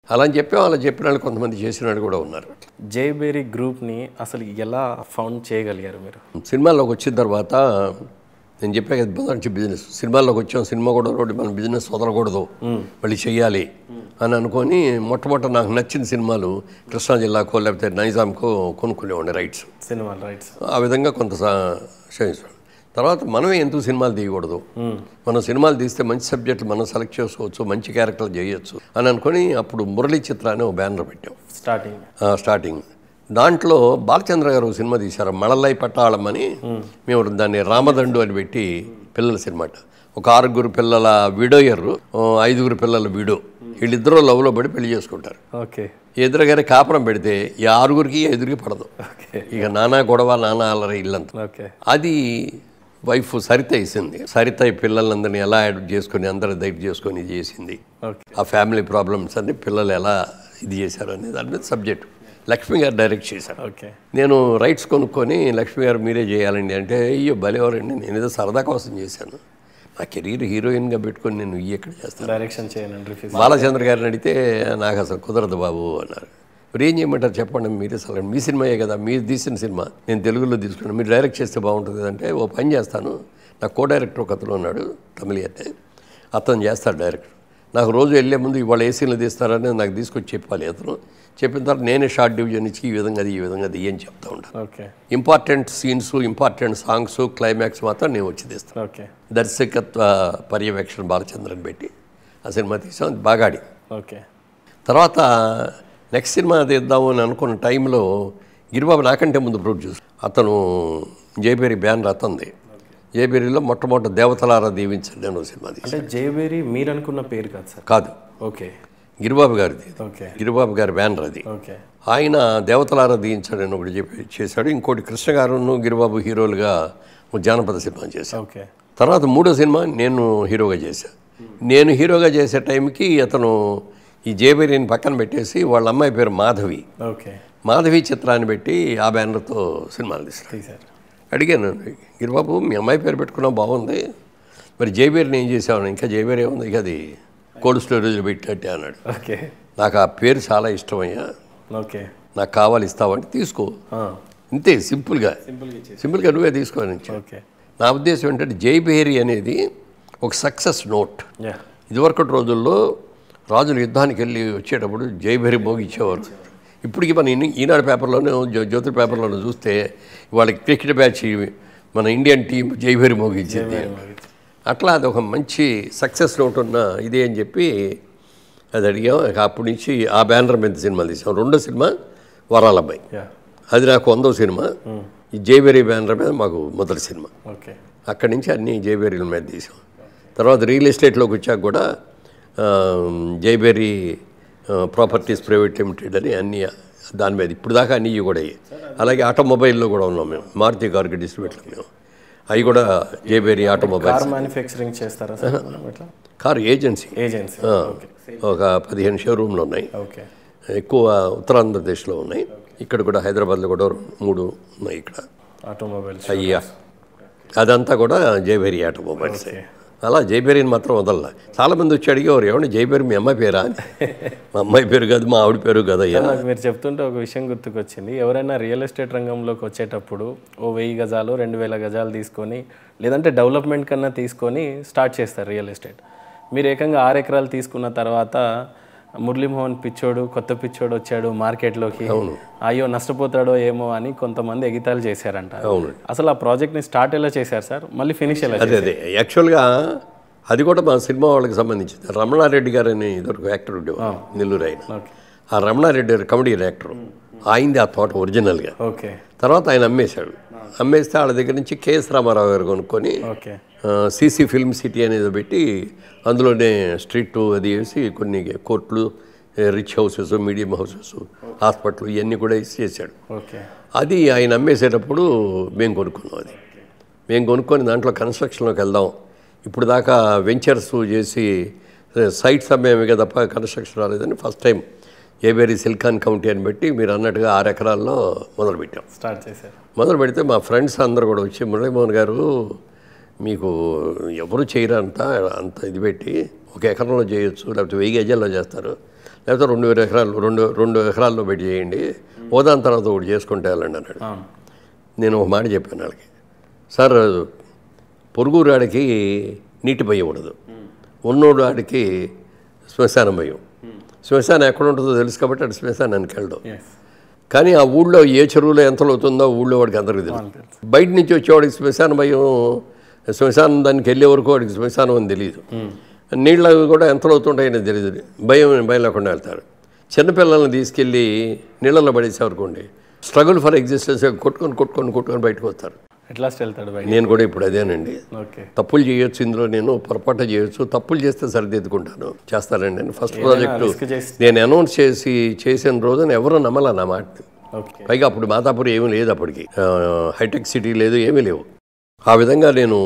అలా అని చెప్పి అలా చెప్పిన వాళ్ళు కొంతమంది చేసిన వాళ్ళు కూడా ఉన్నారు జైబేరీ గ్రూప్ని అసలు ఎలా ఫౌండ్ చేయగలిగారు మీరు సినిమాల్లోకి వచ్చిన తర్వాత నేను చెప్పే కదా మొదటి బిజినెస్ సినిమాల్లోకి వచ్చాం సినిమా కూడా ఒకటి మన బిజినెస్ వదలకూడదు మళ్ళీ చెయ్యాలి అని అనుకొని మొట్టమొదట నాకు నచ్చిన సినిమాలు కృష్ణా జిల్లాకో లేకపోతే నైజాంకో కొనుక్కునేవాడిని రైట్స్ సినిమాలు రైట్స్ ఆ విధంగా కొంత సా- చేయించాడు తర్వాత మనమే ఎందుకు సినిమాలు తీయకూడదు మనం సినిమాలు తీస్తే మంచి సబ్జెక్టులు మనం సెలెక్ట్ చేసుకోవచ్చు మంచి క్యారెక్టర్లు చేయొచ్చు అని అనుకొని అప్పుడు మురళీ చిత్ర అనే ఒక బ్యానర్ పెట్టాం స్టార్టింగ్ ఆ, స్టార్టింగ్ దాంట్లో బాలచంద్ర గారు ఒక సినిమా తీశారు మళలై పట్టాళం అని మేము దాన్ని రామదండు అని పెట్టి పిల్లల సినిమా అట. ఒక ఆరుగురు పిల్లల విడోయర్ ఐదుగురు పిల్లల విడో వీళ్ళిద్దరూ లవ్లో పడి పెళ్లి చేసుకుంటారు ఓకే ఎదురుగానే కాపురం పెడితే ఈ ఆరుగురికి ఎదురుకి పడదు ఓకే ఇక నానా గొడవ నానా అల్లరి ఇల్లంతా ఓకే అది వైఫ్ సరిత వేసింది సరిత ఈ పిల్లలందరినీ ఎలా అడాప్ట్ చేసుకొని అందరూ దైట్ చేసుకొని ఇది చేసింది ఓకే ఆ ఫ్యామిలీ ప్రాబ్లమ్స్ అన్ని పిల్లలు ఎలా ఇది చేశారు అనే దాని మీద సబ్జెక్ట్ లక్ష్మి గారు డైరెక్ట్ చేశారు ఓకే నేను రైట్స్ కొనుక్కొని లక్ష్మి గారు మీరే చేయాలండి అంటే అయ్యో భలేవారండి నేను ఏదో సరదా కోసం చేశాను నా కెరీర్ హీరోయిన్గా పెట్టుకొని నేను ఇవి ఎక్కడ చేస్తాను డైరెక్షన్ చేయనండి రిఫ్యూజ్ బాలచంద్ర గారిని అడిగితే నాకు అసలు కుదరదు బాబు అన్నారు మీరు ఏం చేయమంటారు చెప్పండి మీరే అసలు మీ సినిమాయే కదా మీరు తీసిన సినిమా నేను తెలుగులో తీసుకున్నాను మీరు డైరెక్ట్ చేస్తే బాగుంటుంది అంటే ఓ పని చేస్తాను నా కో డైరెక్టర్ ఒక అతను ఉన్నాడు తమిళ అంటే అతను చేస్తాడు డైరెక్టర్ నాకు రోజు వెళ్ళే ముందు ఇవాళ ఏ సీన్లు తీస్తారని నాకు తీసుకొచ్చి చెప్పాలి అతను చెప్పిన తర్వాత నేనే షార్ట్ డివిజన్ ఇచ్చి ఈ విధంగా అది ఈ విధంగా అది అని చెప్తా ఉంటాను okay important scenes important songs climax మాత్రం నేను వచ్చి తీస్తాను ఓకే దర్శకత్వ పర్యవేక్షణ బాలచంద్రన్ పెట్టి ఆ సినిమా తీసాం అది బాగా ఆడింది ఓకే తర్వాత నెక్స్ట్ సినిమా తీద్దాము అని అనుకున్న టైంలో గిరిబాబు నాకంటే ముందు ప్రొడ్యూస్ అతను జయపేరి బ్యానర్ అతంది జయపేరిలో మొట్టమొదటి దేవతలారా దీవించండి నేను సినిమా తీసాను అంటే జైబేరీ మీరు అనుకున్న పేరు కాదు సార్ కాదు ఓకే గిరిబాబు గారిది ఓకే గిరిబాబు గారి బ్యానర్ అది ఓకే ఆయన దేవతలారా దీవించండి అని ఒకటి చెప్పి చేశాడు ఇంకోటి కృష్ణ గారును గిరిబాబు హీరోలుగా ఒక జానపద సినిమా చేశాను ఓకే తర్వాత మూడో సినిమా నేను హీరోగా చేశాను నేను హీరోగా చేసే టైంకి అతను ఈ జేబేరిని పక్కన పెట్టేసి వాళ్ళ అమ్మాయి పేరు మాధవి ఓకే మాధవి చిత్రాన్ని పెట్టి ఆ బ్యానర్తో సినిమాలు తీస్తాడు తీసారు అడిగాను గిరిబాబు మీ అమ్మాయి పేరు పెట్టుకున్నావు బాగుంది మరి జేబేరిని ఏం చేసావు ఇంకా జేబేరి ఏముంది ఇక అది కోల్డ్ స్టోరేజ్లో పెట్టినట్టే అన్నాడు ఓకే నాకు ఆ పేరు చాలా ఇష్టమయ్యా ఓకే నాకు కావాలి ఇస్తావంటే తీసుకో ఇంతే సింపుల్గా సింపుల్గా ఇచ్చేసి సింపుల్గా నువ్వే తీసుకోని ఇచ్చాను ఓకే నా ఉద్దేశం ఏంటంటే జైబేరి అనేది ఒక సక్సెస్ నోట్ యా ఇదివరకటి రోజుల్లో రాజులు యుద్ధానికి వెళ్ళి వచ్చేటప్పుడు జైబేరి మోగిచ్చేవారు ఇప్పటికి మన ఇన్ని- ఈనాడు పేపర్లోనే జ్యో- జ్యోతి పేపర్లోనే చూస్తే వాళ్ళకి క్రికెట్ బ్యాచ్ మన ఇండియన్ టీం జైబేరి మోగించింది అట్లా అది ఒక మంచి సక్సెస్ నోట్ ఉన్న ఇదే అని చెప్పి అది అడిగాం ఇక అప్పటి నుంచి ఆ బ్యానర్ మీద సినిమాలు తీసాం రెండో సినిమా వరాలబ్బాయి యా అది నాకు వందో సినిమా ఈ జైబేరి బ్యానర్ మీద మాకు మొదటి సినిమా ఓకే అక్కడి నుంచి అన్ని జైబేరీల మీద తీసాం తర్వాత రియల్ ఎస్టేట్లోకి వచ్చాక కూడా ఆ, జైబేరీ ప్రాపర్టీస్ ప్రైవేట్ లిమిటెడ్ అని అన్ని దాని మీద ఇప్పుడు దాకా అన్నీ కూడా అయ్యాయి అలాగే ఆటోమొబైల్లో కూడా ఉన్నాం మేము మారుతి కార్కి డిస్ట్రిబ్యూటర్ మేము అవి కూడా జైబేరీ ఆటోమొబైల్ కార్ మ్యానుఫ్యాక్చరింగ్ చేస్తారా సార్ మనం ఎట్లా కార్ ఏజెన్సీ ఏజెన్సీ ఓకే ఒక పదిహేను షోరూమ్లు ఉన్నాయి ఓకే ఎక్కువ ఉత్తరాంధ్రప్రదేశ్లో ఉన్నాయి ఇక్కడ కూడా హైదరాబాద్లో కూడా మూడు ఉన్నాయి ఇక్కడ ఆటోమొబైల్స్ అయ్యా అదంతా కూడా జైబేరి ఆటోమొబైల్స్ ఓకే. అలా జైబేరిని మాత్రం వదల చాలా మంది వచ్చి అడిగేవారు ఏమండి జైబేరి మీ అమ్మాయి పేరా అని మా అమ్మాయి పేరు కాదు మా ఆవిడ పేరు కాదు అయ్యా నాకు మీరు చెప్తుంటే ఒక విషయం గుర్తుకొచ్చింది ఎవరైనా రియల్ ఎస్టేట్ రంగంలోకి వచ్చేటప్పుడు ఓ వెయ్యి గజాలు రెండు వేల గజాలు తీసుకొని లేదంటే డెవలప్మెంట్ కన్నా తీసుకొని స్టార్ట్ చేస్తారు రియల్ ఎస్టేట్ మీరు ఏకంగా ఆరు ఎకరాలు తీసుకున్న తర్వాత మురళీమోహన్ పిచ్చోడు కొత్త పిచ్చోడు వచ్చాడు మార్కెట్లోకి అయ్యో నష్టపోతాడో ఏమో అని కొంతమంది ఎగితాలు చేశారంట అవును అసలు ఆ ప్రాజెక్ట్ని స్టార్ట్ ఎలా చేశారు సార్ మళ్ళీ ఫినిష్ ఎలా అదే అదే యాక్చువల్గా అది కూడా మా సినిమా వాళ్ళకి సంబంధించింది రమణారెడ్డి గారు అని ఇదొక యాక్టర్ ఉండేవారు నెల్లూరు ఆయన ఓకే ఆ రమణారెడ్డి గారు కమెడీ యాక్టర్ ఆయింది ఆ తోట ఒరిజినల్గా ఓకే తర్వాత ఆయన అమ్మేశాడు అమ్మేస్తే వాళ్ళ దగ్గర నుంచి కేఎస్ రామారావు గారు కొనుక్కొని ఓకే సీసీ ఫిల్మ్ సిటీ అనేది పెట్టి అందులోనే స్ట్రీట్ అది వేసి కొన్ని కోర్టులు rich houses medium houses hospital ఇవన్నీ కూడా వేసి చేశాడు ఓకే అది ఆయన అమ్మేసేటప్పుడు మేము కొనుక్కున్నాం అది మేము కొనుక్కొని దాంట్లో కన్స్ట్రక్షన్లోకి వెళ్దాం ఇప్పుడు దాకా వెంచర్స్ చేసి సైట్స్ అమ్మేమే కదా తప్ప కన్స్ట్రక్షన్ రాలేదని ఫస్ట్ టైం ఏబేరి సిల్కాన్ కౌంటీ అని పెట్టి మీరు అన్నట్టుగా ఆరు ఎకరాల్లో మొదలుపెట్టాం స్టార్ట్ చేశారు మొదలు పెడితే మా ఫ్రెండ్స్ అందరూ కూడా వచ్చి మురళీమోహన్ గారు మీకు ఎవరు చేయరు అంత అంత ఇది పెట్టి ఒక ఎకరంలో చేయొచ్చు లేకపోతే వెయ్యి గజాల్లో చేస్తారు లేకపోతే రెండు వేల ఎకరాలు రెండు రెండు ఎకరాల్లో పెట్టి చేయండి ఓదాన్ తర్వాత ఒకటి చేసుకుంటే వెళ్ళండి అన్నాడు అవును నేను ఒక మాట చెప్పాను వాళ్ళకి సార్ పొరుగురు ఆడికి నీటి భయం ఉండదు ఉన్నోడు ఆడికి శ్మశానం భయం శ్మశానం ఎక్కడ ఉంటుందో తెలుసు కాబట్టి అటు శ్మశానానికి వెళ్ళడం ఎస్ కానీ ఆ ఊళ్ళో ఏ చెరువులో ఎంత అవుతుందో ఊళ్ళో వాడికి అందరికీ తెలుసు బయట నుంచి వచ్చేవాడికి శ్మశాన భయం శ్మశానం దానికి వెళ్ళే వరకు వాడికి శ్మశానం అని తెలియదు నీళ్ళు అవి కూడా ఎంత అవుతుంటాయని తెలియదు భయం భయం లేకుండా వెళ్తారు చిన్నపిల్లల్ని తీసుకెళ్ళి నీళ్ళలో పడేసేవరకోండి స్ట్రగుల్ ఫర్ ఎగ్జిస్టెన్స్ కొట్టుకొని కొట్టుకొని కొట్టుకొని బయటకు వస్తారు ఎట్లా వెళ్తాడు బయట నేను కూడా ఇప్పుడు అదేనండి ఓకే తప్పులు చేయొచ్చు ఇందులో నేను పొరపాటు చేయొచ్చు తప్పులు చేస్తే సరిదిద్దుకుంటాను చేస్తానండి నేను ఫస్ట్ ప్రాజెక్టు risk చేసి నేను అనౌన్స్ చేసి చేసిన రోజున ఎవరు నమ్మలా నా మాట ఓకే పైగా అప్పుడు మాతాపురం ఏమీ లేదు అప్పటికి ఆ, హైటెక్ సిటీ లేదు ఏమీ లేవు ఆ విధంగా నేను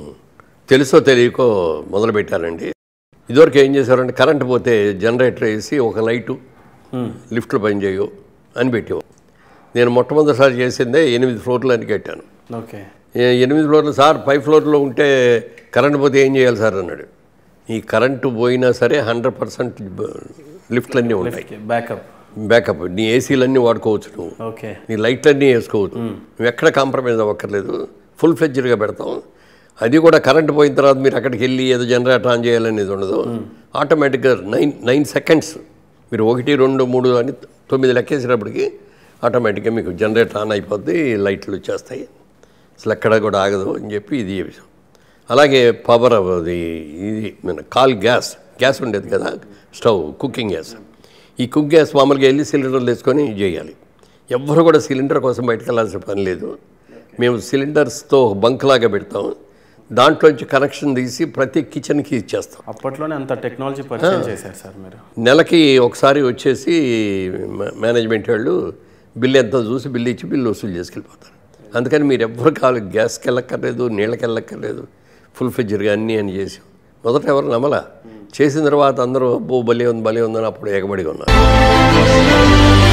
తెలుసో తెలియకో మొదలుపెట్టానండి ఇదివరకు ఏం చేశారంటే కరెంట్ పోతే జనరేటర్ వేసి ఒక లైటు లిఫ్ట్లు పనిచేయవు అని పెట్టావు నేను మొట్టమొదటిసారి చేసిందే ఎనిమిది ఫ్లోర్లు అని కట్టాను ఓకే ఏ- ఎనిమిది ఫ్లోర్లు సార్ పై ఫ్లోర్లో ఉంటే కరెంట్ పోతే ఏం చేయాలి సార్ అన్నాడు ఈ కరెంటు పోయినా సరే హండ్రెడ్ పర్సెంట్ లిఫ్ట్లు అన్నీ ఉంటాయి బ్యాకప్ బ్యాకప్ నీ ఏసీలన్నీ వాడుకోవచ్చు నువ్వు ఓకే నీ లైట్లన్నీ వేసుకోవచ్చు నువ్వు ఎక్కడ కాంప్రమైజ్ అవ్వక్కర్లేదు ఫుల్ ఫ్లెడ్జ్డ్గా పెడతాం అది కూడా కరెంట్ పోయిన తర్వాత మీరు అక్కడికి వెళ్ళి ఏదో జనరేటర్ ఆన్ చేయాలనేది ఉండదు ఆటోమేటిక్గా నైన్ నైన్ సెకండ్స్ మీరు ఒకటి రెండు మూడు అని తొమ్మిది లెక్కేసేటప్పటికి ఆటోమేటిక్గా మీకు జనరేటర్ ఆన్ అయిపోద్ది లైట్లు వచ్చేస్తాయి అసలు ఎక్కడ కూడా ఆగదు అని చెప్పి ఇది విషయం అలాగే పవర్ అది ఇది మన కాల్ గ్యాస్ గ్యాస్ ఉండేది కదా స్టవ్ కుకింగ్ గ్యాస్ ఈ కుక్ గ్యాస్ మామూలుగా వెళ్ళి సిలిండర్లు వేసుకొని చేయాలి ఎవ్వరు కూడా సిలిండర్ కోసం బయటకు వెళ్ళాల్సిన పని లేదు మేము సిలిండర్స్తో బంక్ లాగా పెడతాం దాంట్లోంచి కనెక్షన్ తీసి ప్రతి కిచెన్కి ఇచ్చేస్తాం అప్పట్లోనే అంత టెక్నాలజీ పరిచయం చేశారు సార్ మీరు నెలకి ఒకసారి వచ్చేసి మ- మేనేజ్మెంట్ వాళ్ళు బిల్లు ఎంత చూసి బిల్లు ఇచ్చి బిల్లు వసూలు చేసుకెళ్ళిపోతారు అందుకని మీరు ఎవ్వరు కావాలి గ్యాస్కి వెళ్ళక్కర్లేదు నీళ్ళకి వెళ్ళక్కర్లేదు ఫుల్ ఫిజ్జర్గా అన్నీ అని చేసి మొదట ఎవరు నమ్మలా చేసిన తర్వాత అందరూ బో భలే ఉంది భలే ఉందని అప్పుడు ఎగబడి ఉన్నారు